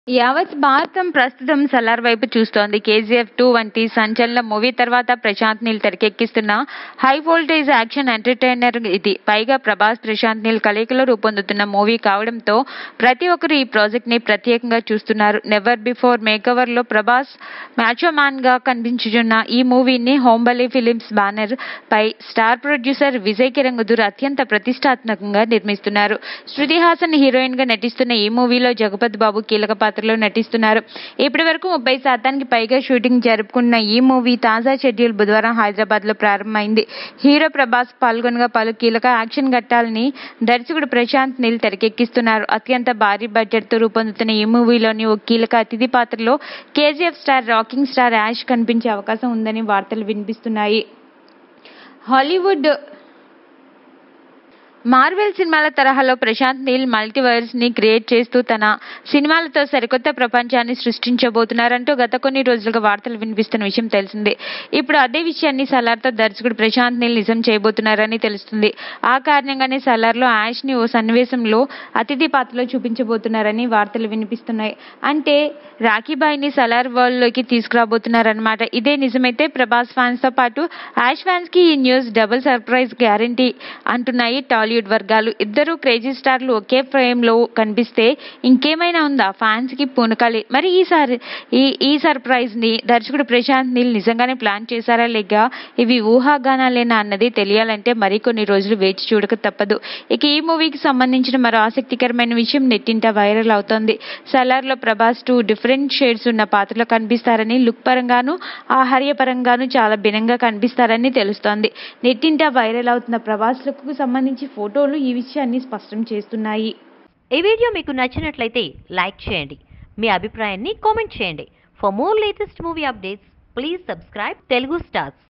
యావత్ భారతం ప్రస్తుతం సలార్ వైపు చూస్తోంది కేజీఎఫ్ టూ వంటి సంచలన మూవీ తర్వాత ప్రశాంత్ నీల్ తెరకెక్కిస్తున్న హై వోల్టేజ్ యాక్షన్ ఎంటర్టైనర్ ఇది పైగా ప్రభాస్ ప్రశాంత్ నీల్ కలయికలో రూపొందుతున్న మూవీ కావడంతో ప్రతి ఒక్కరు ఈ ప్రాజెక్ట్ ని ప్రత్యేకంగా చూస్తున్నారు నెవర్ బిఫోర్ మేకవర్ లో ప్రభాస్ మ్యాచో మ్యాన్ గా కనిపించుచున్న ఈ మూవీని హోంబలి ఫిలిమ్స్ బ్యానర్ పై స్టార్ ప్రొడ్యూసర్ విజయ్ కిరంగుదూర్ అత్యంత ప్రతిష్టాత్మకంగా నిర్మిస్తున్నారు శృతి హాసన్ హీరోయిన్ గా నటిస్తున్న ఈ మూవీలో జగపతి బాబు కీలక పాత్రలో నటిస్తున్నారు ఇప్పటి వరకు ముప్పై శాతానికి పైగా షూటింగ్ జరుపుకున్న ఈ మూవీ తాజా షెడ్యూల్ బుధవారం హైదరాబాద్ లో ప్రారంభమైంది హీరో ప్రభాస్ పాల్గొనగా పలు కీలక యాక్షన్ ఘట్టాలని దర్శకుడు ప్రశాంత్ నీల్ తెరకెక్కిస్తున్నారు అత్యంత భారీ బడ్జెట్ తో రూపొందుతున్న ఈ మూవీలోని ఓ కీలక అతిథి పాత్రలో KGF star rocking star Yash కనిపించే అవకాశం ఉందని వార్తలు వినిపిస్తున్నాయి హాలీవుడ్ మార్వెల్ సినిమాల తరహాలో ప్రశాంత్ నీల్ మల్టీవర్స్ ని క్రియేట్ చేస్తూ తన సినిమాలతో సరికొత్త ప్రపంచాన్ని సృష్టించబోతున్నారంటూ గత కొన్ని రోజులుగా వార్తలు వినిపిస్తున్న విషయం తెలిసిందే ఇప్పుడు అదే విషయాన్ని సలార్తో దర్శకుడు ప్రశాంత్ నీల్ నిజం చేయబోతున్నారని తెలుస్తుంది ఆ కారణంగానే సలార్లో యాష్ ని ఓ సన్నివేశంలో అతిథి పాత్రలో చూపించబోతున్నారని వార్తలు వినిపిస్తున్నాయి అంటే రాఖీబాయిని సలార్ వరల్డ్ లోకి తీసుకురాబోతున్నారన్నమాట ఇదే నిజమైతే ప్రభాస్ ఫ్యాన్స్ తో పాటు యాష్ ఫ్యాన్స్ కి ఈ న్యూస్ డబుల్ సర్ప్రైజ్ గ్యారంటీ అంటున్నాయి టాలీవుడ్ వర్గాలు ఇద్దరు క్రేజీ స్టార్లు ఒకే ఫ్రేమ్ లో కనిపిస్తే ఇంకేమైనా ఉందా ఫ్యాన్స్ కి పూనకాలి మరి ఈసారి ఈ ఈ సర్ప్రైజ్ ని దర్శకుడు ప్రశాంత్ నీల్ నిజంగానే ప్లాన్ చేశారా లేక ఇవి ఊహాగానాలేనా అన్నది తెలియాలంటే మరికొన్ని రోజులు వేచి చూడక తప్పదు ఇక ఈ మూవీకి సంబంధించిన మరో ఆసక్తికరమైన విషయం నెట్టింట వైరల్ అవుతోంది సలార్ లో ప్రభాస్ టూ డిఫరెంట్ షేడ్స్ ఉన్న పాత్రలో కనిపిస్తారని లుక్ పరంగాను ఆహార్య పరంగాను చాలా భిన్నంగా కనిపిస్తారని తెలుస్తోంది నెట్టింట వైరల్ అవుతున్న ప్రభాస్ లుక్ కు సంబంధించి ఫోటోలు ఈ విషయాన్ని స్పష్టం చేస్తున్నాయి ఈ వీడియో మీకు నచ్చినట్లయితే లైక్ చేయండి మీ అభిప్రాయాన్ని కామెంట్ చేయండి for more latest movie updates please subscribe Telugu stars